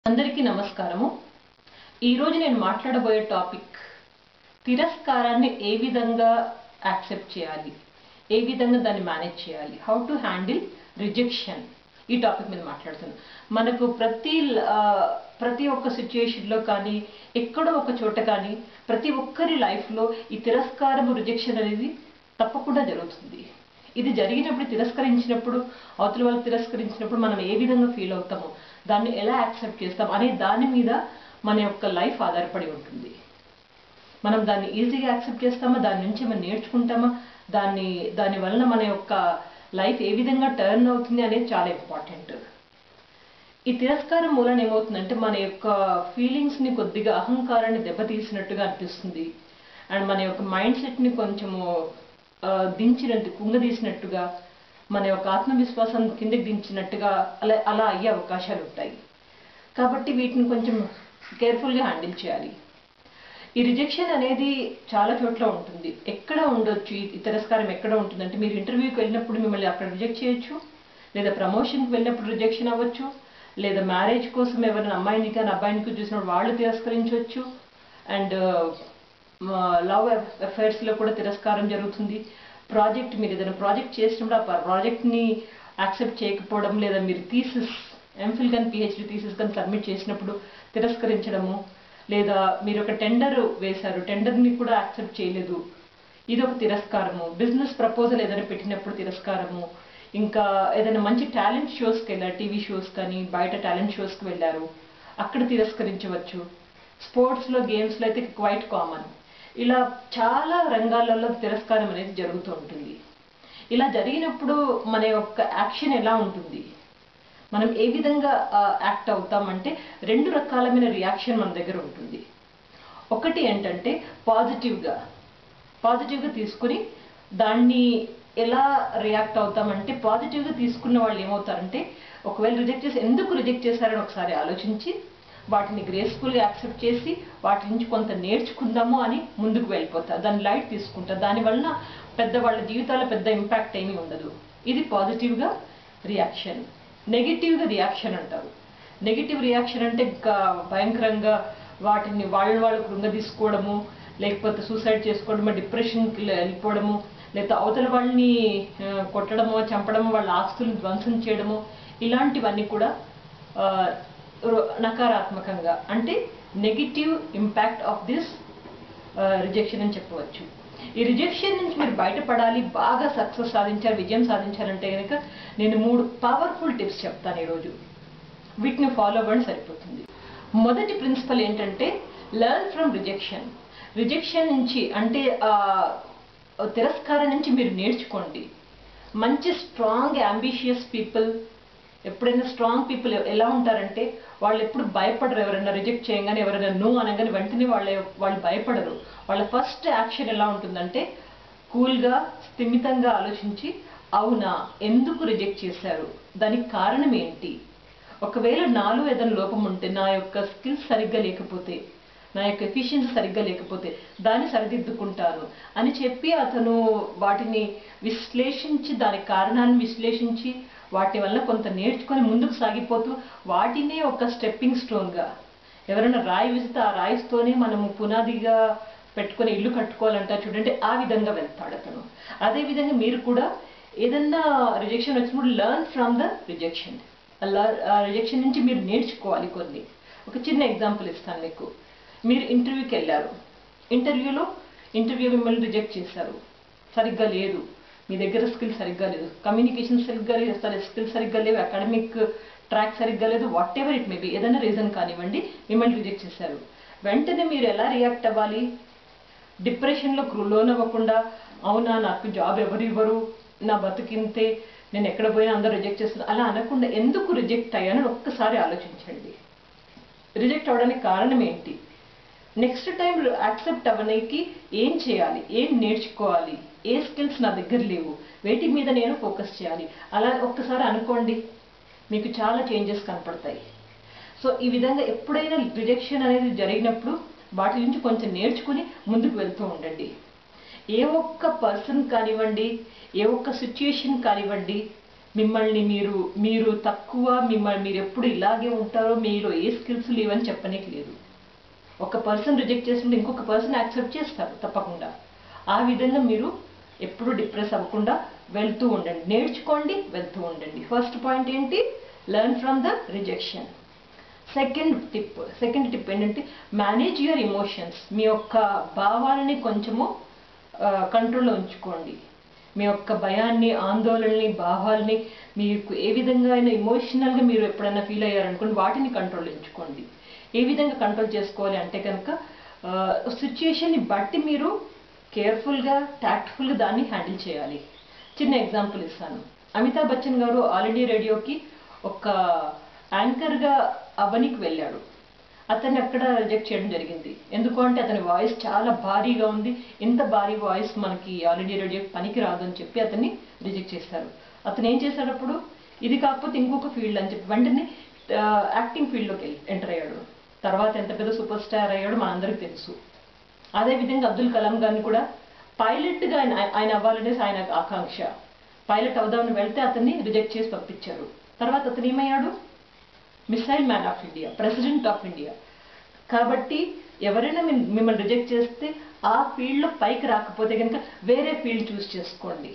అందరికీ నమస్కారము ఈరోజు నేను మాట్లాడబోయే టాపిక్ తిరస్కారాన్ని ఏ విధంగా యాక్సెప్ట్ చేయాలి ఏ విధంగా దాన్ని మేనేజ్ చేయాలి హౌ టు హ్యాండిల్ రిజెక్షన్ ఈ టాపిక్ మీద మాట్లాడుతున్నాను మనకు ప్రతి ఆ, ప్రతి ఒక్క సిచ్యుయేషన్లో కానీ ఎక్కడో ఒక చోట కానీ ప్రతి ఒక్కరి లైఫ్లో ఈ తిరస్కారము రిజెక్షన్ అనేది తప్పకుండా జరుగుతుంది ఇది జరిగినప్పుడు తిరస్కరించినప్పుడు అవతల వాళ్ళు తిరస్కరించినప్పుడు మనం ఏ విధంగా ఫీల్ అవుతామో దాన్ని ఎలా యాక్సెప్ట్ చేస్తాం అనే దాని మీద మన యొక్క లైఫ్ ఆధారపడి ఉంటుంది మనం దాన్ని ఈజీగా యాక్సెప్ట్ చేస్తామా దాని నుంచి మనం నేర్చుకుంటామా దాన్ని దాని వలన మన యొక్క లైఫ్ ఏ విధంగా టర్న్ అవుతుంది అనేది చాలా ఇంపార్టెంట్ ఈ తిరస్కారం మూలన ఏమవుతుందంటే మన యొక్క ఫీలింగ్స్ ని కొద్దిగా అహంకారాన్ని దెబ్బతీసినట్టుగా అనిపిస్తుంది అండ్ మన యొక్క మైండ్ సెట్ ని కొంచెము ఆ, దించినట్టు కుంగదీసినట్టుగా మన యొక్క ఆత్మవిశ్వాసం కిందకి దించినట్టుగా అలా అలా అయ్యే అవకాశాలు ఉంటాయి కాబట్టి వీటిని కొంచెం కేర్ఫుల్గా హ్యాండిల్ చేయాలి ఈ రిజెక్షన్ అనేది చాలా చోట్ల ఉంటుంది ఎక్కడ ఉండొచ్చు ఈ తిరస్కారం ఎక్కడ ఉంటుందంటే మీరు ఇంటర్వ్యూకి వెళ్ళినప్పుడు మిమ్మల్ని అక్కడ రిజెక్ట్ చేయొచ్చు లేదా ప్రమోషన్కి వెళ్ళినప్పుడు రిజెక్షన్ అవ్వచ్చు లేదా మ్యారేజ్ కోసం ఎవరైనా అమ్మాయిని కానీ అబ్బాయిని కానీ చూసినప్పుడు వాళ్ళు తిరస్కరించవచ్చు అండ్ లవ్ అఫైర్స్లో కూడా తిరస్కారం జరుగుతుంది ప్రాజెక్ట్ మీరు ఏదైనా ప్రాజెక్ట్ చేసినప్పుడు ఆ ప్రాజెక్ట్ని యాక్సెప్ట్ చేయకపోవడం లేదా మీరు థీసిస్ ఎంఫిల్ కానీ పిహెచ్డి థీసిస్ కానీ సబ్మిట్ చేసినప్పుడు తిరస్కరించడము లేదా మీరు ఒక టెండర్ వేశారు టెండర్ని కూడా యాక్సెప్ట్ చేయలేదు ఇది ఒక తిరస్కారము బిజినెస్ ప్రపోజల్ ఏదైనా పెట్టినప్పుడు తిరస్కారము ఇంకా ఏదైనా మంచి టాలెంట్ షోస్కి వెళ్ళారు టీవీ షోస్ కానీ బయట టాలెంట్ షోస్కి వెళ్ళారు అక్కడ తిరస్కరించవచ్చు స్పోర్ట్స్లో గేమ్స్లో అయితే క్వైట్ కామన్ ఇలా చాలా రంగాలలో తిరస్కారం అనేది జరుగుతూ ఉంటుంది ఇలా జరిగినప్పుడు మన యొక్క యాక్షన్ ఎలా ఉంటుంది మనం ఏ విధంగా యాక్ట్ అవుతామంటే రెండు రకాలమైన రియాక్షన్ మన దగ్గర ఉంటుంది ఒకటి ఏంటంటే పాజిటివ్గా పాజిటివ్గా తీసుకుని దాన్ని ఎలా రియాక్ట్ అవుతామంటే పాజిటివ్గా తీసుకున్న వాళ్ళు ఏమవుతారంటే ఒకవేళ రిజెక్ట్ చేసి ఎందుకు రిజెక్ట్ చేశారని ఒకసారి ఆలోచించి వాటిని గ్రేస్ఫుల్గా యాక్సెప్ట్ చేసి వాటి నుంచి కొంత నేర్చుకుందాము అని ముందుకు వెళ్ళిపోతారు దాన్ని లైట్ తీసుకుంటారు దానివలన పెద్ద వాళ్ళ జీవితాల పెద్ద ఇంపాక్ట్ ఏమీ ఉండదు ఇది పాజిటివ్గా రియాక్షన్ నెగిటివ్గా రియాక్షన్ అంటారు నెగిటివ్ రియాక్షన్ అంటే ఇంకా భయంకరంగా వాటిని వాళ్ళ వాళ్ళు కృంగదీసుకోవడము లేకపోతే సూసైడ్ చేసుకోవడము డిప్రెషన్కి వెళ్ళిపోవడము లేకపోతే అవతల వాళ్ళని ఆ, కొట్టడము చంపడము వాళ్ళ ఆస్తులను ధ్వంసం చేయడము ఇలాంటివన్నీ కూడా ఆ, రు- నకారాత్మకంగా అంటే negative impact of this rejection అని చెప్పవచ్చు ఈ రిజెక్షన్ నుంచి మీరు బయటపడాలి బాగా సక్సెస్ సాధించాలి విజయం సాధించాలంటే కనుక నేను మూడు పవర్ఫుల్ టిప్స్ చెప్తాను ఈరోజు వీటిని ఫాలో అవ్వడం సరిపోతుంది మొదటి ప్రిన్సిపల్ ఏంటంటే లెర్న్ ఫ్రమ్ రిజెక్షన్ రిజెక్షన్ నుంచి అంటే ఆ తిరస్కారం నుంచి మీరు నేర్చుకోండి మంచి స్ట్రాంగ్ అంబిషియస్ పీపుల్ ఎప్పుడైనా స్ట్రాంగ్ పీపుల్ ఎలా ఉంటారంటే వాళ్ళు ఎప్పుడు భయపడరు ఎవరైనా రిజెక్ట్ చేయగానే ఎవరైనా నో అనగానే వెంటనే వాళ్ళ వాళ్ళు భయపడరు వాళ్ళ ఫస్ట్ యాక్షన్ ఎలా ఉంటుందంటే కూల్గా స్థిమితంగా ఆలోచించి అవునా ఎందుకు రిజెక్ట్ చేశారు దానికి కారణం ఏంటి ఒకవేళ నాలో ఏదైనా లోపం ఉంటే నా యొక్క స్కిల్స్ సరిగ్గా లేకపోతే నా యొక్క ఎఫిషియన్సీ సరిగ్గా లేకపోతే దాన్ని సరిదిద్దుకుంటాను అని చెప్పి అతను వాటిని విశ్లేషించి దాని కారణాన్ని విశ్లేషించి వాటి వల్ల కొంత నేర్చుకొని ముందుకు సాగిపోతూ వాటినే ఒక స్టెప్పింగ్ స్టోన్గా ఎవరైనా రాయి విసితే ఆ రాయిస్తోనే మనము పునాదిగా పెట్టుకొని ఇల్లు కట్టుకోవాలంట చూడండి ఆ విధంగా వెళ్తాడు అతను అదే విధంగా మీరు కూడా ఏదన్నా రిజెక్షన్ వచ్చినప్పుడు లెర్న్ ఫ్రమ్ ద రిజెక్షన్ ఆ రిజెక్షన్ నుంచి మీరు నేర్చుకోవాలి కొన్ని ఒక చిన్న ఎగ్జాంపుల్ ఇస్తాను మీకు మీరు ఇంటర్వ్యూకి వెళ్ళారు ఇంటర్వ్యూలో ఇంటర్వ్యూ మిమ్మల్ని రిజెక్ట్ చేశారు సరిగ్గా లేదు మీ దగ్గర స్కిల్ సరిగ్గా లేదు కమ్యూనికేషన్ సరిగ్గా లేదు స్కిల్ సరిగ్గా లేవు అకాడమిక్ ట్రాక్ సరిగ్గా లేదు వాట్ ఎవర్ ఇట్ మేబీ ఏదైనా రీజన్ కానివ్వండి మిమ్మల్ని రిజెక్ట్ చేశారు వెంటనే మీరు ఎలా రియాక్ట్ అవ్వాలి డిప్రెషన్లో లోన్ అవ్వకుండా అవునా నాకు జాబ్ ఎవరు ఇవ్వరు నా బతికింతే నేను ఎక్కడ పోయినా అందరూ రిజెక్ట్ చేస్తున్నా అలా అనకుండా ఎందుకు రిజెక్ట్ అయ్యానని ఒక్కసారి ఆలోచించండి రిజెక్ట్ అవ్వడానికి కారణం ఏంటి నెక్స్ట్ టైం యాక్సెప్ట్ అవ్వడానికి ఏం చేయాలి ఏం నేర్చుకోవాలి ఏ స్కిల్స్ నా దగ్గర లేవు వేటి మీద నేను ఫోకస్ చేయాలి అలా ఒక్కసారి అనుకోండి మీకు చాలా చేంజెస్ కనపడతాయి సో ఈ విధంగా ఎప్పుడైనా రిజెక్షన్ అనేది జరిగినప్పుడు వాటి నుంచి కొంచెం నేర్చుకుని ముందుకు వెళ్తూ ఉండండి ఏ ఒక్క పర్సన్ కానివ్వండి ఏ ఒక్క సిచ్యుయేషన్ కానివ్వండి మిమ్మల్ని మీరు మీరు తక్కువ మిమ్మల్ని మీరు ఎప్పుడు ఇలాగే ఉంటారో మీలో ఏ స్కిల్స్ లేవని చెప్పనీకి లేదు ఒక పర్సన్ రిజెక్ట్ చేస్తుంటే ఇంకొక పర్సన్ యాక్సెప్ట్ చేస్తారు తప్పకుండా ఆ విధంగా మీరు ఎప్పుడు డిప్రెస్ అవ్వకుండా వెళ్తూ ఉండండి నేర్చుకోండి వెళ్తూ ఉండండి ఫస్ట్ పాయింట్ ఏంటి learn from the rejection second tip second tip ఏంటంటే మేనేజ్ యువర్ ఇమోషన్స్ మీ యొక్క భావాలని కొంచెము కంట్రోల్లో ఉంచుకోండి మీ యొక్క భయాన్ని ఆందోళనని భావాల్ని మీకు ఏ విధంగా అయినా ఇమోషనల్గా మీరు ఎప్పుడైనా ఫీల్ అయ్యారనుకోండి వాటిని కంట్రోల్ ఉంచుకోండి ఏ విధంగా కంట్రోల్ చేసుకోవాలి అంటే కనుక సిచ్యుయేషన్ని బట్టి మీరు కేర్ఫుల్గా టాక్ట్ఫుల్గా దాన్ని హ్యాండిల్ చేయాలి చిన్న ఎగ్జాంపుల్ ఇస్తాను అమితాబ్ బచ్చన్ గారు ఆల్ ఇండియా రేడియోకి ఒక యాంకర్గా అవనికి వెళ్ళాడు అతన్ని అక్కడ రిజెక్ట్ చేయడం జరిగింది ఎందుకు అంటే అతని వాయిస్ చాలా భారీగా ఉంది ఇంత భారీ వాయిస్ మనకి ఆల్ ఇండియా రేడియో పనికి రాదు అని చెప్పి అతన్ని రిజెక్ట్ చేశారు అతను ఏం చేశాడు అప్పుడు ఇది కాకపోతే ఇంకొక ఫీల్డ్ అని చెప్పి వెంటనే యాక్టింగ్ ఫీల్డ్లోకి వెళ్ళి ఎంటర్ అయ్యాడు తర్వాత ఎంత పెద్ద సూపర్ స్టార్ అయ్యాడో మనందరికీ తెలుసు అదేవిధంగా అబ్దుల్ కలాం గారిని కూడా పైలట్గా ఆయన ఆయన అవ్వాలనేసి ఆయన ఆకాంక్ష పైలట్ అవుదామని వెళ్తే అతన్ని రిజెక్ట్ చేసి పంపించారు తర్వాత అతను ఏమయ్యాడు missile man of India president of India కాబట్టి ఎవరైనా మిమ్- మిమ్మల్ని రిజెక్ట్ చేస్తే ఆ ఫీల్డ్లో పైకి రాకపోతే కనుక వేరే ఫీల్డ్ చూస్ చేసుకోండి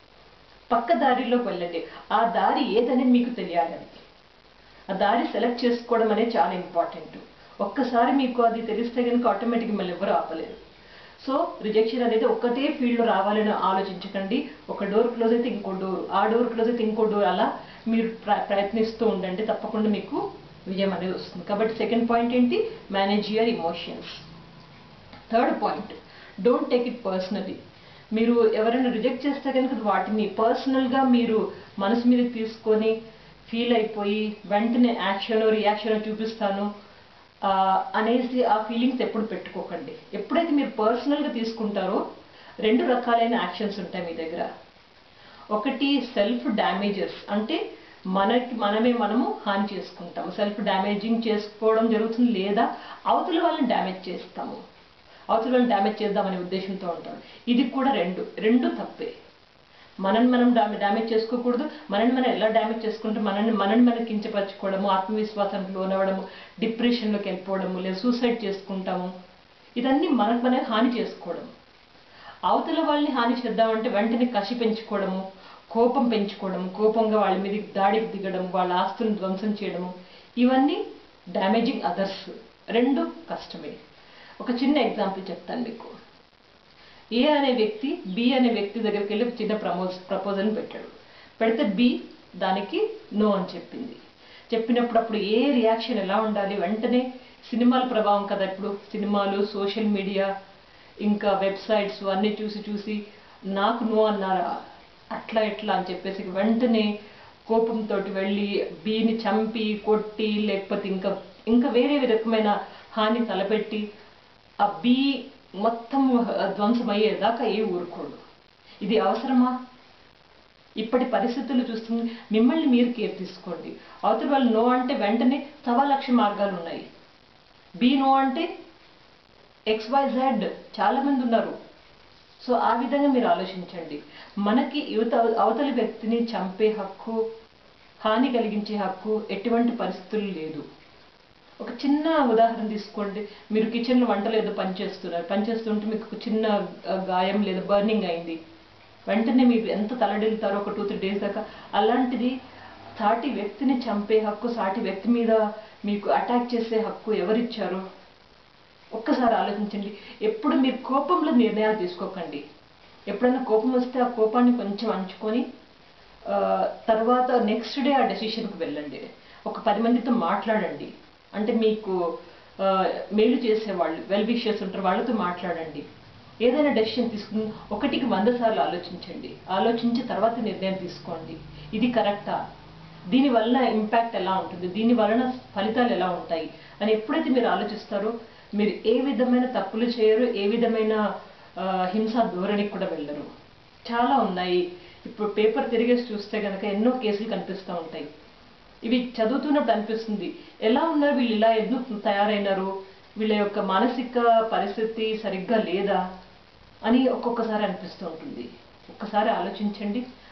పక్క దారిలోకి వెళ్ళండి ఆ దారి ఏదనేది మీకు తెలియాలి అది ఆ దారి సెలెక్ట్ చేసుకోవడం అనేది చాలా ఇంపార్టెంట్ ఒక్కసారి మీకు అది తెలిస్తే కనుక ఆటోమేటిక్ మిమ్మల్ని ఎవరు ఆపలేరు సో రిజెక్షన్ అనేది ఒక్కటే ఫీల్డ్లో రావాలని ఆలోచించకండి ఒక డోర్ క్లోజ్ అయితే ఇంకో డోర్ ఆ డోర్ క్లోజ్ అయితే ఇంకో డోర్ అలా మీరు ప్ర- ప్రయత్నిస్తూ ఉండండి తప్పకుండా మీకు విజయం అనేది వస్తుంది కాబట్టి సెకండ్ పాయింట్ ఏంటి manage your emotions third point don't take it personally మీరు ఎవరైనా రిజెక్ట్ చేస్తే కనుక వాటిని పర్సనల్గా మీరు మనసు మీద తీసుకొని ఫీల్ అయిపోయి వెంటనే యాక్షన్ రియాక్షన్ చూపిస్తాను ఆ, అనేసి ఆ ఫీలింగ్స్ ఎప్పుడు పెట్టుకోకండి ఎప్పుడైతే మీరు పర్సనల్గా తీసుకుంటారో రెండు రకాలైన యాక్షన్స్ ఉంటాయి మీ దగ్గర ఒకటి సెల్ఫ్ డ్యామేజెస్ అంటే మనకి మనమే మనము హాని చేసుకుంటాము సెల్ఫ్ డ్యామేజింగ్ చేసుకోవడం జరుగుతుంది లేదా అవతల వాళ్ళని డ్యామేజ్ చేస్తాము అవతల వాళ్ళని డ్యామేజ్ చేద్దామనే ఉద్దేశంతో ఉంటాడు ఇది కూడా రెండు రెండు తప్పే మనని మనం డామే డ్యామేజ్ చేసుకోకూడదు మనని మనం ఎలా డ్యామేజ్ చేసుకుంటే మనని మనని మనం కించపరచుకోవడము ఆత్మవిశ్వాసానికి లోనవ్వడము డిప్రెషన్లోకి వెళ్ళిపోవడము లేదా సూసైడ్ చేసుకుంటాము ఇదన్నీ మనకు మనం హాని చేసుకోవడం అవతల వాళ్ళని హాని చేద్దామంటే వెంటనే కసి పెంచుకోవడము కోపం పెంచుకోవడము కోపంగా వాళ్ళ మీద దాడికి దిగడం వాళ్ళ ఆస్తులను ధ్వంసం చేయడము ఇవన్నీ డ్యామేజింగ్ అదర్స్ రెండు కష్టమే ఒక చిన్న ఎగ్జాంపుల్ చెప్తాను మీకు ఏ అనే వ్యక్తి బి అనే వ్యక్తి దగ్గరికి వెళ్ళి ఒక చిన్న ప్రమోజ్ ప్రపోజల్ పెట్టాడు పెడితే బి దానికి నో అని చెప్పింది చెప్పినప్పుడు అప్పుడు ఏ రియాక్షన్ ఎలా ఉండాలి వెంటనే సినిమాల ప్రభావం కదా ఇప్పుడు సినిమాలు సోషల్ మీడియా ఇంకా వెబ్సైట్స్ అన్నీ చూసి చూసి నాకు నో అన్నారా అట్లా ఎట్లా అని చెప్పేసి వెంటనే కోపంతో వెళ్ళి బీని చంపి కొట్టి లేకపోతే ఇంకా ఇంకా వేరే రకమైన హాని తలపెట్టి ఆ బీ మొత్తం ధ్వంసమయ్యేదాకా ఏ ఊరుకోడు ఇది అవసరమా ఇప్పటి పరిస్థితులు చూస్తుంది మిమ్మల్ని మీరు కేర్ తీసుకోండి అవతల వాళ్ళు నో అంటే వెంటనే సవా లక్ష మార్గాలు ఉన్నాయి బి నో అంటే ఎక్స్ వై జెడ్ చాలా మంది ఉన్నారు సో ఆ విధంగా మీరు ఆలోచించండి మనకి యువత అవతలి వ్యక్తిని చంపే హక్కు హాని కలిగించే హక్కు ఎటువంటి పరిస్థితులు లేదు ఒక చిన్న ఉదాహరణ తీసుకోండి మీరు కిచెన్లో వంటలు ఏదో పని చేస్తున్నారు పని చేస్తుంటే మీకు ఒక చిన్న ఆ, గాయం లేదా బర్నింగ్ అయింది వెంటనే మీరు ఎంత తలడిల్లుతారో ఒక టూ త్రీ డేస్ దాకా అలాంటిది సాటి వ్యక్తిని చంపే హక్కు సాటి వ్యక్తి మీద మీకు అటాక్ చేసే హక్కు ఎవరిచ్చారు ఒక్కసారి ఆలోచించండి ఎప్పుడు మీరు కోపంలో నిర్ణయాలు తీసుకోకండి ఎప్పుడైనా కోపం వస్తే ఆ కోపాన్ని కొంచెం అంచుకొని ఆ, తర్వాత నెక్స్ట్ డే ఆ డెసిషన్కి వెళ్ళండి ఒక పది మందితో మాట్లాడండి అంటే మీకు ఆ, మేలు చేసేవాళ్ళు వెల్ విషర్స్ ఉంటారు వాళ్ళతో మాట్లాడండి ఏదైనా డెసిషన్ తీసుకుని ఒకటికి వంద సార్లు ఆలోచించండి ఆలోచించి తర్వాత నిర్ణయం తీసుకోండి ఇది కరెక్టా దీని వలన ఇంపాక్ట్ ఎలా ఉంటుంది దీని వలన ఫలితాలు ఎలా ఉంటాయి అని ఎప్పుడైతే మీరు ఆలోచిస్తారో మీరు ఏ విధమైన తప్పులు చేయరు ఏ విధమైన ఆ, హింసా ధోరణికి కూడా వెళ్ళరు చాలా ఉన్నాయి ఇప్పుడు పేపర్ తిరిగేసి చూస్తే కనుక ఎన్నో కేసులు కనిపిస్తూ ఉంటాయి ఇవి చదువుతున్నప్పుడు అనిపిస్తుంది ఎలా ఉన్నారు వీళ్ళు ఇలా ఎందుకు తయారైనారు వీళ్ళ యొక్క మానసిక పరిస్థితి సరిగ్గా లేదా అని ఒక్కొక్కసారి అనిపిస్తూ ఉంటుంది ఒక్కసారి ఆలోచించండి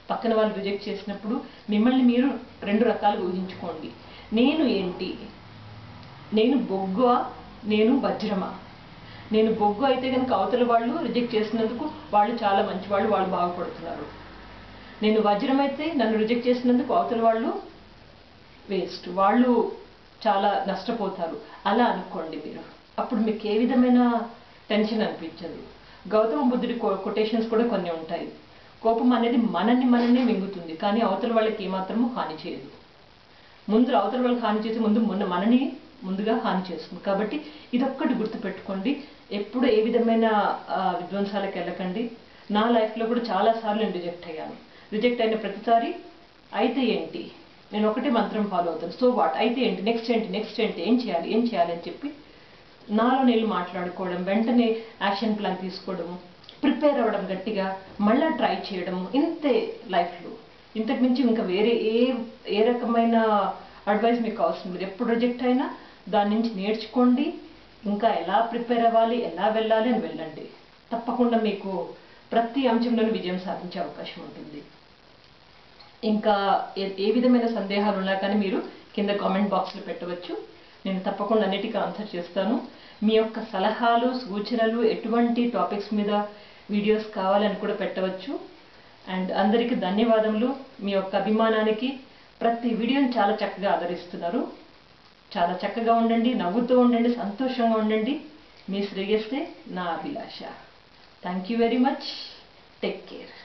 పక్కన వాళ్ళు రిజెక్ట్ చేసినప్పుడు మిమ్మల్ని మీరు రెండు రకాలుగా ఊహించుకోండి నేను ఏంటి నేను బొగ్గు నేను వజ్రమా నేను బొగ్గు అయితే కనుక అవతల వాళ్ళు రిజెక్ట్ చేసినందుకు వాళ్ళు చాలా మంచి వాళ్ళు వాళ్ళు బాగుపడుతున్నారు నేను వజ్రం అయితే నన్ను రిజెక్ట్ చేసినందుకు అవతల వాళ్ళు వేస్ట్ వాళ్ళు చాలా నష్టపోతారు అలా అనుకోండి మీరు అప్పుడు మీకు ఏ విధమైన టెన్షన్ అనిపించదు గౌతమ బుద్ధుడి కొటేషన్స్ కూడా కొన్ని ఉంటాయి కోపం అనేది మనల్ని మనల్ని మింగుతుంది కానీ అవతల వాళ్ళకి ఏమాత్రము హాని చేయదు ముందు అవతల వాళ్ళకి హాని చేసి ముందు మొన్న మనని ముందుగా హాని చేస్తుంది కాబట్టి ఇదొక్కటి గుర్తుపెట్టుకోండి ఎప్పుడు ఏ విధమైన ఆ, విధ్వంసాలకు వెళ్ళకండి నా లైఫ్లో కూడా చాలా సార్లు నేను రిజెక్ట్ అయ్యాను రిజెక్ట్ అయిన ప్రతిసారి అయితే ఏంటి నేను ఒకటే మంత్రం ఫాలో అవుతాను సో వాట్ అయితే ఏంటి నెక్స్ట్ ఏంటి నెక్స్ట్ ఏంటి ఏం చేయాలి ఏం చేయాలి అని చెప్పి నాలో నేను మాట్లాడుకోవడం వెంటనే యాక్షన్ ప్లాన్ తీసుకోవడము ప్రిపేర్ అవ్వడం గట్టిగా మళ్ళా ట్రై చేయడం ఇంతే లైఫ్లో ఇంతకు మించి ఇంకా వేరే ఏ ఏ రకమైన అడ్వైస్ మీకు అవసరం లేదు ఎప్పుడు రిజెక్ట్ అయినా దాని నుంచి నేర్చుకోండి ఇంకా ఎలా ప్రిపేర్ అవ్వాలి ఎలా వెళ్ళాలి అని వెళ్ళండి తప్పకుండా మీకు ప్రతి అంశంలోనూ విజయం సాధించే అవకాశం ఉంటుంది ఇంకా ఏ ఏ విధమైన సందేహాలు ఉన్నా కానీ మీరు కింద కామెంట్ బాక్స్లో పెట్టవచ్చు నేను తప్పకుండా అన్నిటికీ ఆన్సర్ చేస్తాను మీ యొక్క సలహాలు సూచనలు ఎటువంటి టాపిక్స్ మీద వీడియోస్ కావాలని కూడా పెట్టవచ్చు అండ్ అందరికీ ధన్యవాదములు మీ యొక్క అభిమానానికి ప్రతి వీడియోని చాలా చక్కగా ఆదరిస్తున్నారు చాలా చక్కగా ఉండండి నవ్వుతూ ఉండండి సంతోషంగా ఉండండి మీ శ్రేయస్సే నా అభిలాష thank you very much take care